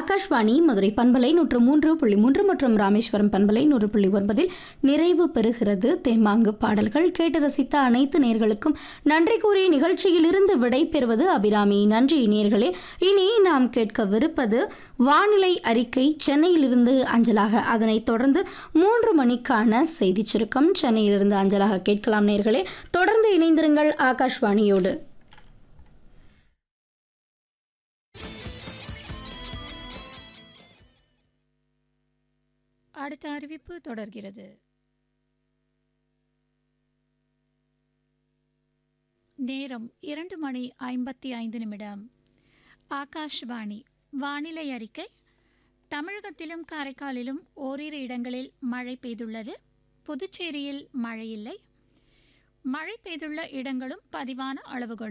ஆகாஷ்வாணி மதுரை பண்பலை நூற்று மூன்று புள்ளி மூன்று மற்றும் ராமேஸ்வரம் பண்பலை நூறு புள்ளி ஒன்பதில் நிறைவு பெறுகிறது தேமாங்கு பாடல்கள் கேட்டு ரசித்த அனைத்து நேர்களுக்கும் நன்றி கூறி நிகழ்ச்சியிலிருந்து விடை பெறுவது அபிராமி நன்றி நேர்களே இனி நாம் கேட்கவிருப்பது வானிலை அறிக்கை சென்னையிலிருந்து அஞ்சலாக அதனைத் தொடர்ந்து மூன்று மணிக்கான செய்திச் சுருக்கம் சென்னையிலிருந்து அஞ்சலாக கேட்கலாம் நேர்களே தொடர்ந்து இணைந்திருங்கள் ஆகாஷ்வாணியோடு அடுத்த அறிவிப்பு தொடர்கிறது நேரம் இரண்டு மணி ஐம்பத்தி ஐந்து நிமிடம் ஆகாஷ்வாணி வானிலை அறிக்கை தமிழகத்திலும் காரைக்காலிலும் ஓரிரு இடங்களில் மழை பெய்துள்ளது புதுச்சேரியில் மழை இல்லை மழை பெய்துள்ள இடங்களும் பதிவான அளவுகளும்